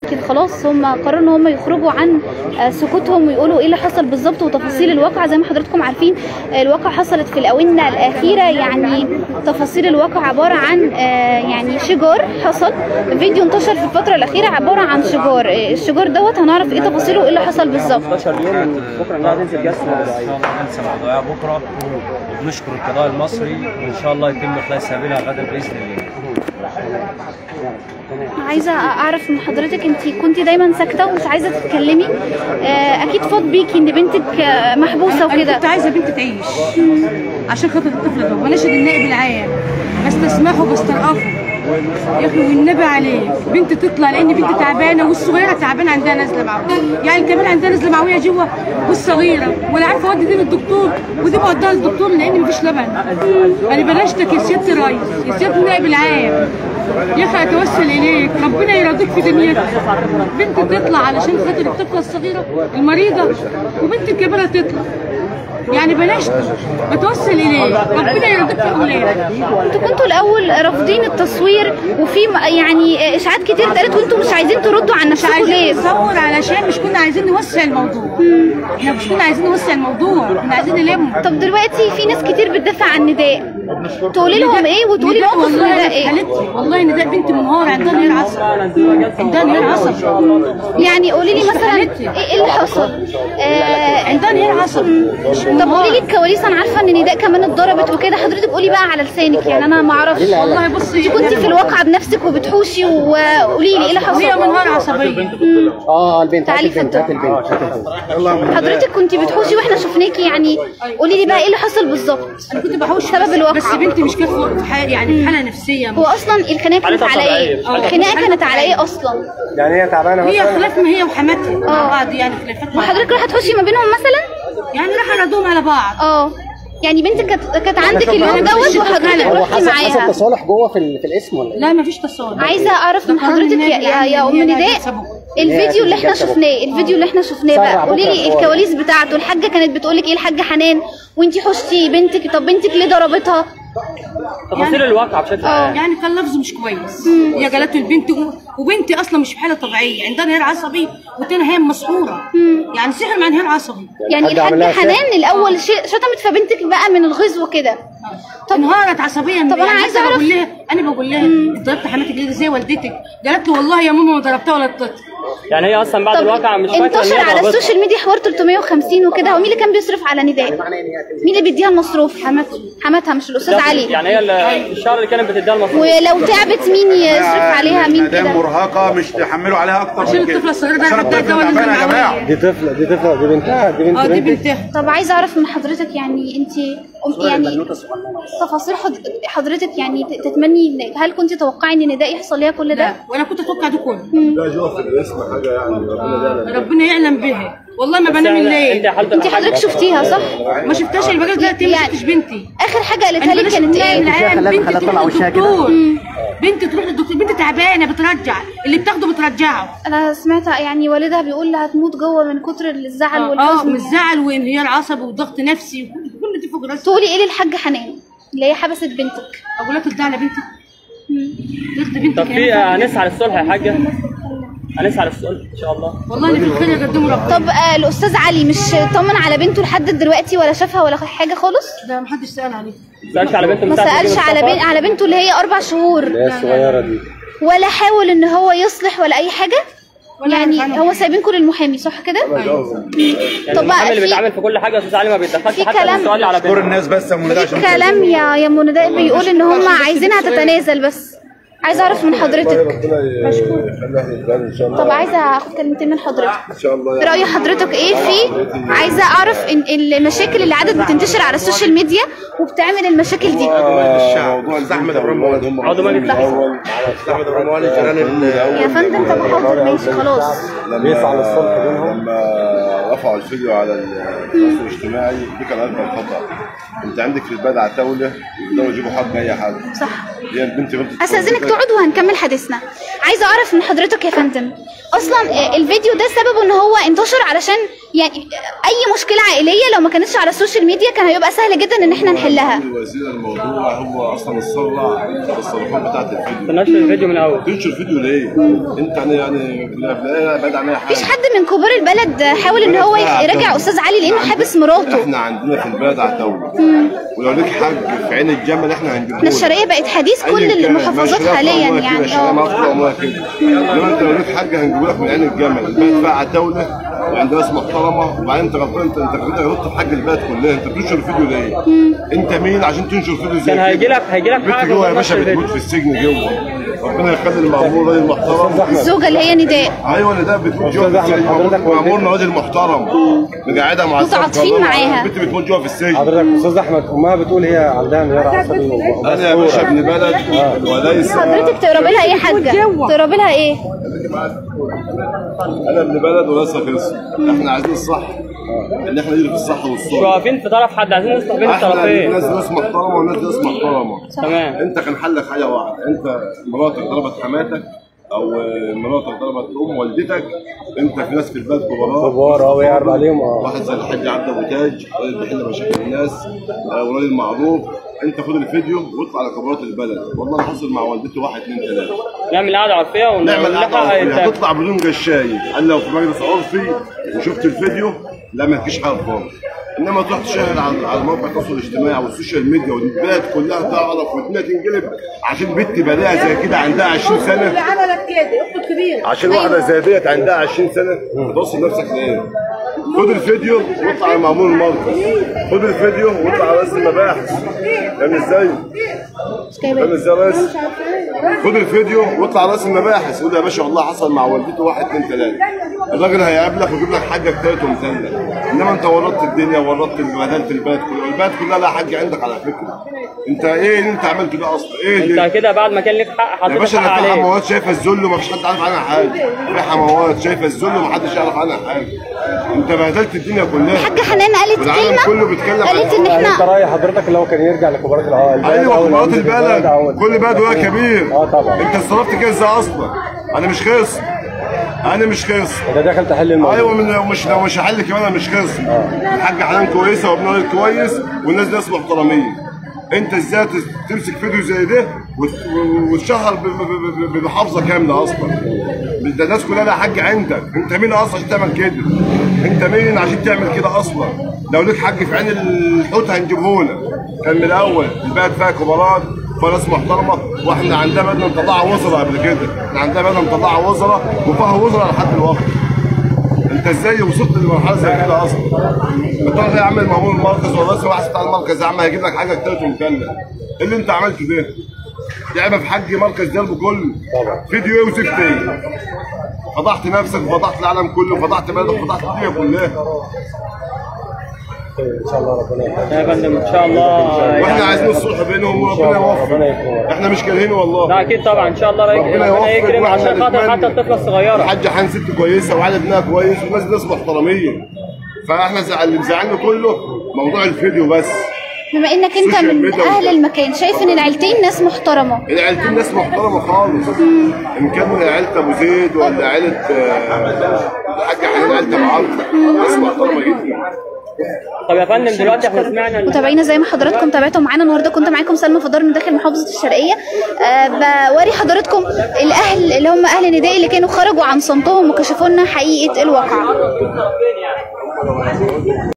لكن خلاص هم قرروا ان هم يخرجوا عن آه، سكوتهم ويقولوا ايه اللي حصل بالظبط وتفاصيل الواقعه زي ما حضراتكم عارفين آه، الواقعه حصلت في الاونه الاخيره يعني تفاصيل الواقع عباره عن آه، يعني شجار حصل فيديو انتشر في الفتره الاخيره عباره عن شجار آه، الشجار دوت هنعرف ايه تفاصيله وايه اللي حصل بالظبط 15 يوم من بكره انها تنزل جلسه ان موضوعيه شاء الله جلسه موضوعيه بكره وبنشكر القضاء المصري وان شاء الله يتم خلال سبيلها غدا باذن الله عايزه اعرف من حضرتك انت كنت دايما ساكته ومش عايزه تتكلمي آه، اكيد فاض بيكي ان بنتك آه، محبوسه انا كنت وكده عايزه بنتي تعيش عشان خاطر الطفل ده بلاش النائب العام بستسمحه بسترقفه يا اخي والنبي عليك بنتي تطلع لان بنتي تعبانه والصغيره تعبانه عندها نزله معويه يعني كمان عندها نزله معويه جوه والصغيره ولا عارفه اودي دي للدكتور ودي بوديها للدكتور لان مفيش لبن يعني بلاشتك يا سياده الريس يا سياده النائب العام يا اخي اتوسل اليك ربنا يرضيك في دنيتك بنتي تطلع علشان خاطر الطفله الصغيره المريضه وبنتي الكبيره تطلع يعني بلاش بتوسل اليه ربنا يرضيك في اولادك انتوا كنتوا الاول رافضين التصوير وفي م- يعني اشاعات كتير اتقالت وانتوا مش عايزين تردوا عن مش نفسكم عايزين ليه نصور علشان مش كنا عايزين نوسع الموضوع احنا مش كنا عايزين نوسع الموضوع احنا عايزين نلم طب دلوقتي في ناس كتير بتدافع عن نداء تقولي لهم ايه وتقولي نداء موقف والله نداء يا ايه حالتي والله نداء بنت منهار عندها انهيار عصب عندها انهيار عصب يعني قولي لي مثلا حالتي. ايه إيه اللي حصل آه عندها انهيار عصب طب قولي لي الكواليس انا عارفه ان نداء كمان اتضربت وكده حضرتك قولي بقى على لسانك يعني انا ما اعرفش والله بصي انت كنتي في الواقعه بنفسك وبتحوشي وقولي لي ايه اللي حصل هي منهار عصبيه اه البنت هات تعالي البنت اتفضل. هات البنت هات البنت حضرتك كنتي بتحوشي واحنا شفناكي يعني قولي لي بقى ايه اللي حصل بالظبط انا كنت بحوش سبب بس- الواقعة. بس بنتي مش كانت في حال يعني في حاله نفسيه هو اصلا الخناقه كانت حالتها على ايه طبيعية. الخناقه كانت على ايه اصلا يعني هي تعبانه هي مثلا خلاف ما هي وحماتها مع بعض يعني خلافات مع بعض. وحضرتك رايحه تحوشي ما بينهم مثلا يعني راح ردهم على بعض اه يعني بنتك كانت كانت عندك اليوم شفنا- دوت شفنا وحضرتك هو هو رحتي حصل حصل معاها تصالح جوه في ال- في الاسم ولا ايه؟ لا مفيش تصالح عايزه اعرف من ده قرار حضرتك النادي يا, يا, العام يا إن ام هي نداء تكسبه. الفيديو اللي احنا تكسبه. شفناه الفيديو اللي احنا شفناه سرع بقى قولي بكرة لي الحوار. الكواليس بتاعته الحاجه كانت بتقول لك ايه الحاجه حنان وانتي حشتي بنتك طب بنتك ليه ضربتها تفاصيل الواقع بشكل عام يعني كان لفظ مش كويس هي جالته البنت و- وبنتي اصلا مش في حاله طبيعيه عندها انهيار عصبي والتاني هي مسحوره يعني سحر مع انهيار عصبي يعني الحاج عمل الحاجه لها سحر. حنان الاول ش- شتمت في بنتك بقى من الغيظ وكده طب انهارت عصبيا طب أنا يعني عايزة حتى أعرف- بقول لها انا بقول لها انت ضربت حماتك ليه زي والدتك قالت له والله يا ماما ما ضربتها ولا ضربتها يعني هي اصلا بعد طب الواقع مش فاكره ان انتشر هي على ضربتها. السوشيال ميديا حوار 350 وكده هو مين اللي كان بيصرف على نداء مين اللي بيديها المصروف حماتها حماتها مش الاستاذ علي يعني هي ال- الشهر اللي كانت بتديها المصروف ولو تعبت مين يصرف عليها مين مدام كده مرهقه مش تحملوا عليها اكتر عشان من كده الطفله الصغيره ده عشان حتى الطفل الدواء تعبان يا نزل جماعه معويه دي طفله دي طفله دي بنتها دي بنت اه دي بنتك بنتها طب عايزه اعرف من حضرتك يعني انت يعني تفاصيل حض- حضرتك يعني ت- تتمني إن- هل كنت تتوقعي ان نداء يحصل ليها كل ده؟ لا وانا كنت اتوقع ده كله لا جوه في الاسم حاجه يعني ربنا يعلم ربنا يعلم بها والله ما بنام يعني الليل انت يا حالتك انت حضرتك شفتيها صح؟ ما شفتهاش اللي بقى دلوقتي ما يعني- شفتش بنتي اخر حاجه قالتها انا لك بلاش كانت النائب ايه؟ العام خلاها- بنتي خلاها تروح تطلع وشها كده. للدكتور بنتي تروح للدكتور بنتي تعبانه بترجع اللي بتاخده بترجعه انا سمعت يعني والدها بيقول لها هتموت جوه من كتر الزعل اه والحزن من الزعل وانهيار عصبي وضغط نفسي وكل كل دي فوق راسي تقولي ايه للحاجه حنان اللي هي حبست بنتك؟ اقول لك ترضى على بنتي ترضي بنتك طب يا في بنتي. هنسعى للصلح يا حاجه هنسعى للصلح ان شاء الله والله اللي في الخير يقدمه ربنا طب آه الاستاذ علي مش طمن على بنته لحد دلوقتي ولا شافها ولا حاجه خالص؟ ده محدش سأل عليه ما سالش على بنته ما من ساعة ما سالش جه على مصطفى؟ بن... على بنته اللي هي اربع شهور اللي هي الصغيره دي ولا حاول ان هو يصلح ولا اي حاجه ولا يعني عارف عنه. هو سايبينكم للمحامي صح كده يعني طب بقى المحامي اللي في- بيتعامل في كل حاجه يا استاذ علي ما بيتدخلش في حتى كلام- في السؤال على دور بنته الناس بس يا منى في عشان كلام يا يا منى بيقول ان هم عايزينها تتنازل بس عايزه اعرف من حضرتك ربنا يخليها للبال ان شاء الله طب عايزه اخد كلمتين من حضرتك ان شاء الله راي حضرتك ايه في عايزه اعرف ان المشاكل اللي عادت بتنتشر على السوشيال ميديا وبتعمل المشاكل دي الشعب موضوع احمد ابراهيم موالد هم عضو مجلس الاول احمد ابراهيم موالد جيران ال- يا فندم طب حاضر ماشي خلاص لما لما رفعوا الفيديو على التواصل الاجتماعي دي كان اكبر خطا انت عندك في البلد عتاوله يقدروا يجيبوا حق اي حد صح هي البنت غلطت استاذنك تقعد وهنكمل حديثنا عايزه اعرف من حضرتك يا فندم اصلا آه، الفيديو ده سببه ان هو انتشر علشان يعني آه، اي مشكله عائليه لو ما كانتش على السوشيال ميديا كان هيبقى سهل جدا ان احنا نحلها وزير الموضوع هو اصلا اتسرع في التصرفات بتاعت الفيديو تنشر الفيديو من الاول تنشر فيديو ليه؟ انت يعني يعني لا لا بعد عن اي حاجه مفيش حد من كبار البلد حاول ان هو يراجع استاذ علي لانه حابس مراته احنا عندنا في البلد عتاوله ولو ليك حاج في عين الجمل احنا هنجيبه احنا الشرقيه بقت حديث كل المحافظات حاليا يعني اه اه انما انت لو ليك حاجه هنجيبه لك من عين الجمل البلد فيها عتاوله وعند ناس محترمه وبعدين انت غلطان انت انت كده غلطت في حق البلد كلها انت بتنشر فيديو ليه؟ انت مين عشان تنشر فيديو زي كان كده؟ هيجي لك هيجي لك بنت حاجه جوه يا وتنشر باشا الفيديو. بتموت في السجن جوه ربنا يخلي المأمور راجل محترم الزوجه اللي هي نداء ايوه اللي ده بتموت جوه في السجن مأمورنا راجل محترم مقعدها مع السجن متعاطفين كلها. معاها. البنت بتموت جوه في السجن حضرتك استاذ احمد امها بتقول هي عندها انهيار عصبي انا يا باشا ابن بلد وليس حضرتك تقربي لها ايه حاجه تقربي لها ايه انا ابن بلد وليس خصم احنا عايزين الصح ان احنا نجري في الصح مش والصح واقفين في طرف حد عايزين نصلح بين احنا الطرفين ناس ناس محترمه وناس ناس محترمه تمام انت كان حلك حاجه واحده انت مراتك ضربت حماتك او مراتك ضربت ام والدتك انت في ناس في البلد كبار كبار اه ويعرض عليهم اه واحد زي الحاج عبد ابو تاج راجل بيحل مشاكل الناس آه، وراجل معروف انت خد الفيديو واطلع على كبارات البلد والله انا حصل مع والدتي واحد اثنين ثلاثه نعمل قعده عرفيه نعمل ونلحق قعده هيتاكل. هتطلع بدون جشاي قال لو في مجلس عرفي وشفت الفيديو لا ما فيش حاجه خالص انما تروح تشاهد على على مواقع التواصل الاجتماعي والسوشيال ميديا والبلاد كلها تعرف والدنيا تنقلب عشان بنت بريئه زي كده عندها 20 سنه عملت كده اخته الكبيره عشان واحده زي ديت عندها 20 سنه توصل نفسك لايه؟ خد الفيديو واطلع على مأمور المركز خد الفيديو واطلع على رئيس المباحث فاهم ازاي؟ فاهم ازاي يا ريس؟ خد الفيديو واطلع على رئيس المباحث قول يا باشا والله حصل مع والدته واحد اثنين ثلاثه الراجل هيقابلك ويجيب لك حاجه تالت ومثلث انما انت ورطت الدنيا ورطت بهدلت البلد كلها البلد كلها لها حاجه عندك على فكره انت ايه اللي انت عملته ده اصلا؟ ايه اللي انت كده بعد ما كان لك حق يا حطيت باشا الحق ده في عليه حموات شايفه الذل ومفيش حد عارف عنها حاجه في حموات شايفه الذل ومحدش يعرف عنها حاجه انت بهدلت الدنيا كلها حاجه حنان قالت والعالم كلمه كله بيتكلم عن قالت ان يعني انت احنا راي حضرتك اللي هو كان يرجع لكبارات الع- البلد ايوه أو كبارات العمدة البلد أو كل بلد وهي كبير اه طبعا انت اتصرفت كده ازاي اصلا انا مش خصم انا مش خصم انت داخل تحل الموضوع ايوه من لو مش لو مش هحل كمان انا مش خصم الحاج حنان كويسه وابن راجل كويس والناس ناس محترمين انت ازاي تس- تمسك فيديو زي ده وت- وتشهر ب- ب- ب- بمحافظه كامله اصلا ده الناس كلها لها حاج عندك انت مين اصلا عشان تعمل كده انت مين عشان تعمل كده اصلا لو ليك حاج في عين الحوت هنجيبهولك كان من الاول البلد فيها كبارات فيها ناس محترمه واحنا عندنا بدنا نطلع وزراء قبل كده احنا عندنا بدنا نطلع وزراء وفيها وزراء لحد دلوقتي انت ازاي وصلت لمرحله زي كده اصلا؟ بتروح يا عم المأمور المركز ولا رئيس الواحد بتاع المركز يا عم هيجيب لك حاجه تالت ومكلف ايه اللي انت عملته ده؟ لعبه في حج مركز درب كله طبعا. فيديو ايه وسبت ايه؟ فضحت نفسك وفضحت العالم كله وفضحت بلدك وفضحت الدنيا كلها ان شاء الله ربنا يكرمك يا فندم ان شاء الله واحنا يعني عايزين الصلح بينهم ان شاء وربنا الله ربنا يوفق يكرمك احنا مش كارهين لا والله اكيد طبعا ان شاء الله رج- ربنا ربنا يوفق يكرم واحنا عشان خاطر نتمنى. حتى الطفله الصغيره الحاجه حان ست كويسه وعلى ابنها كويس والناس ناس محترمين فاحنا زعل اللي مزعلنا كله موضوع الفيديو بس بما انك انت السوشيال من ميديا اهل وكده. المكان شايف ان العيلتين ناس محترمه العيلتين ناس محترمه خالص ان كان عيله ابو زيد ولا عيله آه، الحاج حنين عيله ابو عمرو ناس محترمه جدا طب يا فندم دلوقتي احنا سمعنا ال- متابعينا زي ما حضراتكم تابعتوا معانا النهارده كنت معاكم سلمى فضار من داخل محافظه الشرقيه أه بوري حضراتكم الاهل اللي هم اهل نداء اللي كانوا خرجوا عن صمتهم وكشفوا لنا حقيقه الواقع